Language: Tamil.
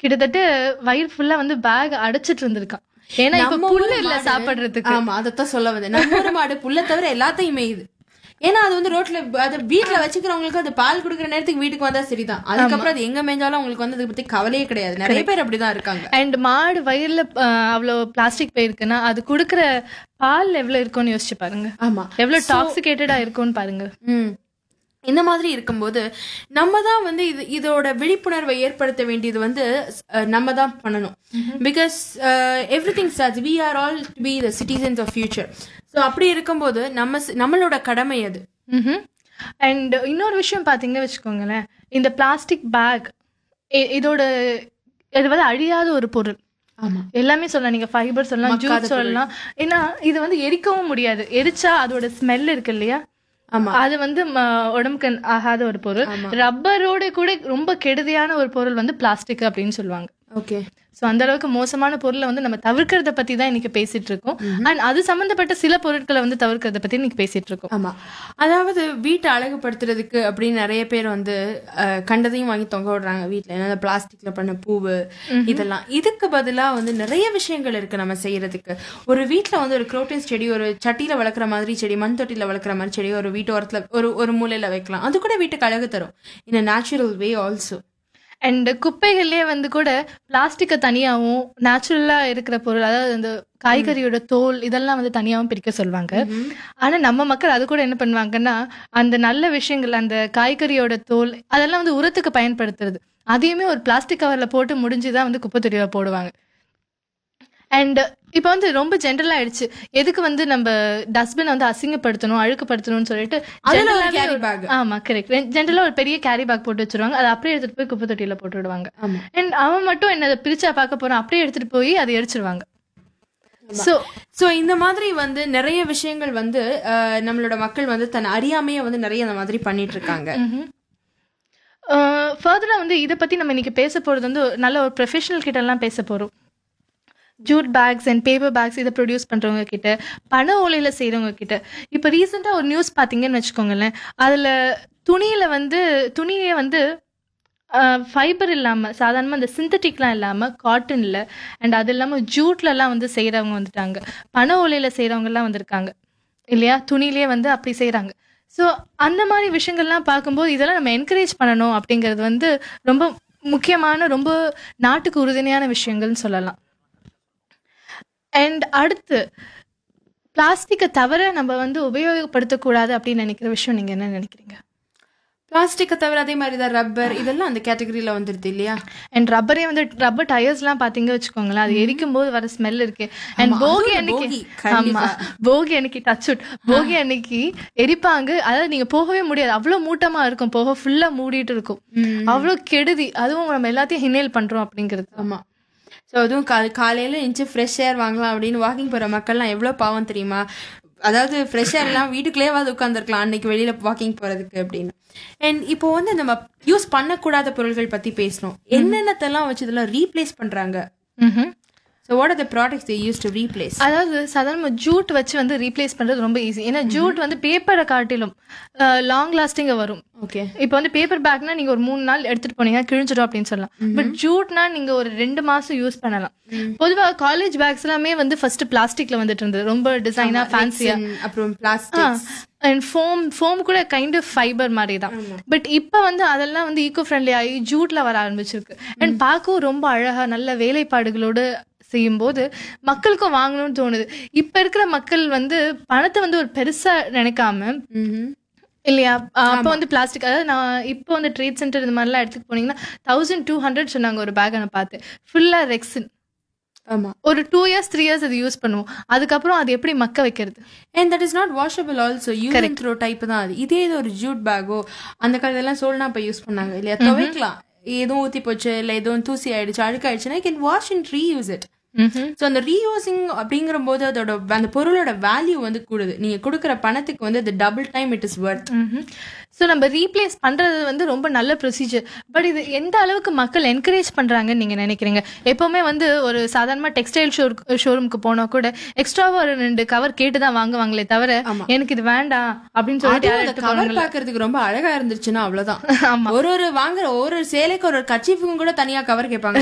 கிட்டத்தட்ட வயிறு ஃபுல்லா வந்து பேக் அடைச்சிட்டு இருந்திருக்கான் ஏன்னா இப்ப நம்ம புல்லு ஊரு இல்ல மாடு- சாப்பிடுறதுக்கு ஆமா அதத்தான் சொல்ல வந்தேன் நம்ம ஊர் மாடு புல்ல தவிர எல்லாத்தையும் மேயுது ஏன்னா அது வந்து ரோட்ல அது வீட்ல வச்சுக்கிறவங்களுக்கு அது பால் குடுக்குற நேரத்துக்கு வீட்டுக்கு வந்தா சரிதான் அதுக்கப்புறம் அது எங்க மேய்ஞ்சாலும் அவங்களுக்கு வந்து அதை பத்தி கவலையே கிடையாது நிறைய பேர் அப்படிதான் இருக்காங்க அண்ட் மாடு வயிறுல அஹ், அவ்வளவு பிளாஸ்டிக் போயிருக்குன்னா அது குடுக்குற பால் எவ்வளவு இருக்கும்னு யோசிச்சு பாருங்க ஆமா எவ்வளவு டாக்ஸிகேட்டடா இருக்கும்னு பாருங்க ம் இந்த மாதிரி இருக்கும்போது நம்ம தான் வந்து இது இதோட விழிப்புணர்வை ஏற்படுத்த வேண்டியது வந்து அஹ், நம்ம தான் பண்ணணும் because everything starts we are all to be the citizens of future so அப்படி இருக்கும்போது நம்ம ஸ்- நம்மளோட கடமை அது அண்ட் இன்னொரு விஷயம் பாத்தீங்கன்னா வச்சுக்கோங்களேன் இந்த பிளாஸ்டிக் பேக் இதோட இது வந்து அழியாத ஒரு பொருள் ஆமா எல்லாமே சொல்லலாம் நீங்க ஃபைபர் சொல்லலாம் ஜூஸ் சொல்லலாம் ஏன்னா இது வந்து எரிக்கவும் முடியாது எரிச்சா அதோட ஸ்மெல் இருக்கு இல்லையா ஆமா அது வந்து ம, உடம்புக்கு ஆகாத ஒரு பொருள் ரப்பரோட கூட ரொம்ப கெடுதியான ஒரு பொருள் வந்து பிளாஸ்டிக் அப்படின்னு சொல்லுவாங்க ஓகே ஸோ அந்த அளவுக்கு மோசமான பொருளை வந்து நம்ம தவிர்க்கிறத பத்தி தான் இன்னைக்கு பேசிட்டு இருக்கோம் அண்ட் அது சம்பந்தப்பட்ட சில பொருட்களை வந்து தவிர்க்கிறத பத்தி இன்னைக்கு பேசிட்டு இருக்கோம் ஆமா அதாவது வீட்டை அழகுபடுத்துறதுக்கு அப்படின்னு நிறைய பேர் வந்து அஹ், கண்டதையும் வாங்கி தொங்க விடுறாங்க வீட்ல என்ன பிளாஸ்டிக்ல பண்ண பூவு இதெல்லாம் இதுக்கு பதிலா வந்து நிறைய விஷயங்கள் இருக்கு நம்ம செய்யறதுக்கு ஒரு வீட்ல வந்து ஒரு குரோட்டின் செடி ஒரு சட்டியில வளர்க்குற மாதிரி செடி மண் தொட்டில வளர்க்குற மாதிரி செடி ஒரு வீட்டோரத்துல ஒரு ஒரு மூலையில வைக்கலாம் அது கூட வீட்டுக்கு அழகு தரும் in natural way also and குப்பைகள்லயே வந்து கூட பிளாஸ்டிக்கை தனியாவும் நேச்சுரலா இருக்கிற பொருள் அதாவது அந்த காய்கறியோட தோல் இதெல்லாம் வந்து தனியாவும் பிரிக்க சொல்லுவாங்க ஆனா நம்ம மக்கள் அது கூட என்ன பண்ணுவாங்கன்னா அந்த நல்ல விஷயங்கள் அந்த காய்கறியோட தோல் அதெல்லாம் வந்து உரத்துக்கு பயன்படுத்துறது அதையுமே ஒரு பிளாஸ்டிக் கவர்ல போட்டு முடிஞ்சுதான் வந்து குப்பை தொட்டியில போடுவாங்க அண்ட் இப்போ வந்து ரொம்ப ஜென்ரல் ஆயிடுச்சு எதுக்கு வந்து நம்ம டஸ்ட்பின் வந்து அசிங்கப்படுத்தணும் அழுக்குப்படுத்தணும்னு சொல்லிட்டு அதுல ஒரு general-ஆவே carry ஒரு- bag. ஆமா கரெக்ட் ஜென்ரலா ஒரு பெரிய கேரி பேக் போட்டு வச்சிருவாங்க அதை அப்படியே எடுத்துட்டு போய் குப்பை தொட்டியில போட்டு விடுவாங்க ஆமா அண்ட் அவன் மட்டும் என்ன அதை பிரிச்சா பார்க்க போறான் அப்படியே எடுத்துட்டு போய் அதை எரிச்சிருவாங்க சோ சோ இந்த மாதிரி வந்து நிறைய விஷயங்கள் வந்து அஹ், நம்மளோட மக்கள் வந்து தன் அறியாமைய வந்து நிறைய இந்த மாதிரி பண்ணிட்டு இருக்காங்க ஃபர்தரா வந்து இதை பத்தி நம்ம இன்னைக்கு பேச போறது வந்து ஒரு நல்ல ஒரு ப்ரொஃபஷனல் கிட்ட எல்லாம் பேச போறோம் jute bags and paper bags இதை ப்ரொடியூஸ் பண்றவங்க கிட்ட பண ஓலையில செய்றவங்க கிட்ட இப்போ ரீசெண்டாக ஒரு நியூஸ் பார்த்தீங்கன்னு வச்சுக்கோங்களேன் அதுல துணியில வந்து துணியே வந்து ஃபைபர் இல்லாம சாதாரணமா இந்த சிந்தட்டிக்லாம் இல்லாம காட்டன்ல அண்ட் அது இல்லாம ஜூட்ல எல்லாம் வந்து செய்றவங்க வந்துட்டாங்க பண ஓலையில செய்றவங்க எல்லாம் வந்திருக்காங்க இல்லையா துணியிலே வந்து அப்படி செய்றாங்க ஸோ அந்த மாதிரி விஷயங்கள்லாம் பார்க்கும்போது இதெல்லாம் நம்ம என்கரேஜ் பண்ணணும் அப்படிங்கிறது வந்து ரொம்ப முக்கியமான ரொம்ப நாட்டுக்கு உறுதுணையான விஷயங்கள்னு சொல்லலாம் அண்ட் அடுத்து பிளாஸ்டிக்கை தவிர நம்ம வந்து உபயோகப்படுத்தக்கூடாது அப்படின்னு நினைக்கிற விஷயம் நீங்க என்ன நினைக்கிறீங்க பிளாஸ்டிக்கை தவிர அதே மாதிரி தான் ரப்பர் இதெல்லாம் அந்த கேட்டகரியில வந்துருது இல்லையா அண்ட் ரப்பரே வந்து ரப்பர் டயர்ஸ்லாம் பாத்தீங்க வச்சுக்கோங்களேன் அது எரிக்கும் போது வர ஸ்மெல் இருக்கு அண்ட் ஆமா, போகி அதுவும் அன்னைக்கு போகி, ஆமா கண்டிப்பா. போகி அன்னைக்கு டச் போகி அன்னைக்கு எரிப்பாங்க அதாவது நீங்க போகவே முடியாது அவ்வளவு மூட்டமா இருக்கும் போக ஃபுல்லா மூடிட்டு இருக்கும் அவ்வளவு கெடுதி அதுவும் நம்ம எல்லாத்தையும் ஹினேல் பண்றோம் அப்படிங்கிறது ஆமா ஸோ அதுவும் கா காலையில எஞ்சி ஃப்ரெஷ் ஏர் வாங்கலாம் அப்படின்னு வாக்கிங் போற மக்கள்லாம் எவ்வளவு பாவம் தெரியுமா அதாவது ஃப்ரெஷ் ஏர் எல்லாம் வீட்டுக்குள்ளே வந்து உட்காந்துருக்கலாம் அன்னைக்கு வெளியில வாக்கிங் போறதுக்கு அப்படின்னு அண்ட் இப்போ வந்து நம்ம யூஸ் பண்ணக்கூடாத பொருட்கள் பத்தி பேசணும் என்னென்னத்தெல்லாம் வச்சு இதெல்லாம் ரீப்ளேஸ் பண்றாங்க ம்ஹும். So what are the products they use to replace அதாவது சாதாரண ஜூட் வச்சு வந்து ரீப்ளேஸ் பண்றது ரொம்ப ஈஸி ஏன்னா ஜூட் வந்து பேப்பரை காட்டிலும் லாங் லாஸ்டிங்கா வரும் ஓகே இப்போ வந்து பேப்பர் பேக்னா நீங்க ஒரு மூணு நாள் எடுத்துட்டு போனீங்கன்னா கிழிஞ்சிடும் அப்படின்னு சொல்லலாம் பட் ஜூட்னா நீங்க ஒரு ரெண்டு மாசம் யூஸ் பண்ணலாம் பொதுவா காலேஜ் பேக்ஸ் எல்லாமே வந்து ஃபர்ஸ்ட் பிளாஸ்டிக்ல வந்துட்டு இருந்தது ரொம்ப டிசைனா ஃபேன்சியா அப்புறம் பிளாஸ்டிக் அண்ட் ஃபோம் ஃபோம் கூட கைண்ட் ஆஃப் ஃபைபர் மாதிரி தான் பட் இப்போ வந்து அதெல்லாம் வந்து ஈகோ ஃப்ரெண்ட்லி ஆகி ஜூட்ல வர ஆரம்பிச்சிருக்கு அண்ட் பார்க்கவும் ரொம்ப அழகா நல்ல வேலைப்பாடுகளோடு செய்யும்போது மக்களுக்கும் வாங்கணும்னு தோணுது இப்ப இருக்கிற மக்கள் வந்து பணத்தை வந்து ஒரு பெருசா நினைக்காம இல்லையா அஹ் அப்போ வந்து பிளாஸ்டிக் அதாவது நான் இப்போ வந்து ட்ரேட் சென்டர் இந்த மாதிரிலாம் எடுத்துட்டு போனீங்கன்னா தௌசண்ட் டூ ஹண்ட்ரட் சொன்னாங்க ஒரு பேக் நான் பார்த்தேன் ஃபுல்லா ரெக்ஸின் ஆமா ஒரு டூ இயர்ஸ் த்ரீ இயர்ஸ் அது யூஸ் பண்ணுவோம் அதுக்கப்புறம் அது எப்படி மக்க வைக்கிறது and that is not washable also use and throw type தான் அது இதே இது ஒரு ஜூட் பேக்கோ அந்த காலத்தெல்லாம் சோல்னா இப்போ யூஸ் பண்ணாங்க இல்லையா துவைக்கலாம் எதுவும் ஊத்தி போச்சு இல்ல எதுவும் தூசி ஆயிடுச்சு அழுக்காயிடுச்சுன்னா can wash and reuse it so அந்த ரீயூசிங் அப்படிங்கிற போது அதோட அந்த பொருளோட வேல்யூ வந்து கூடுது நீங்க கொடுக்குற பணத்துக்கு வந்து அது double time it is worth so நம்ம ரீப்ளேஸ் பண்றது வந்து ரொம்ப நல்ல ப்ரொசீஜர் பட் இது எந்த அளவுக்கு மக்கள் என்கரேஜ் பண்றாங்கன்னு நீங்க நினைக்கிறீங்க எப்பவுமே வந்து ஒரு சாதாரணமா டெக்ஸ்டைல் ஷோ ஷோரூமுக்கு போனா கூட எக்ஸ்ட்ராவா ஒரு ரெண்டு கவர் கேட்டு தான் வாங்குவாங்களே தவிர எனக்கு இது வேண்டாம் அப்படின்னு சொல்லிட்டு யாரும் அந்த எடுத்து கவர் போனாங்களா? பாக்குறதுக்கு ரொம்ப அழகா இருந்துச்சுன்னா அவ்வளவுதான் ஆமா ஒரு ஒரு வாங்குற ஒரு ஒரு சேலைக்கு ஒரு ஒரு கச்சிஃபுக்கும் கூட தனியா கவர் கேட்பாங்க